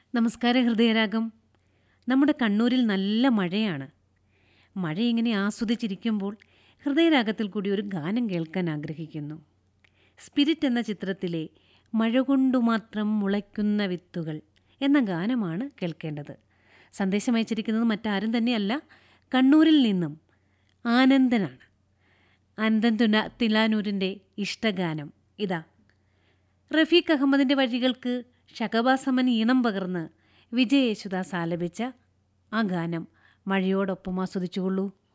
നമസ്കാരം ഹൃദയരാഗം നമ്മുടെ കണ്ണൂരിൽ നല്ല മഴയാണ് മഴ ഇങ്ങനെ ആസ്വദിച്ചിരിക്കുമ്പോൾ ഹൃദയരാഗത്തിൽ കൂടി ഒരു ഗാനം കേൾക്കാൻ ആഗ്രഹിക്കുന്നു സ്പിരിറ്റ് എന്ന ചിത്രത്തിലെ മഴ കൊണ്ടു മാത്രം മുളയ്ക്കുന്ന വിത്തുകൾ എന്ന ഗാനമാണ് കേൾക്കേണ്ടത് സന്ദേശം അയച്ചിരിക്കുന്നത് മറ്റാരും തന്നെയല്ല കണ്ണൂരിൽ നിന്നും ആനന്ദനാണ് ആനന്ദൻ തുല തിലാനൂരിൻ്റെ ഇഷ്ടഗാനം ഇതാ റഫീഖ് അഹമ്മദിൻ്റെ വഴികൾക്ക് ഷകബാസമൻ ഈണം പകർന്ന് വിജയ് യേശുദാസ് ആലപിച്ച ആ ഗാനം മഴയോടൊപ്പം ആസ്വദിച്ചുകൊള്ളൂ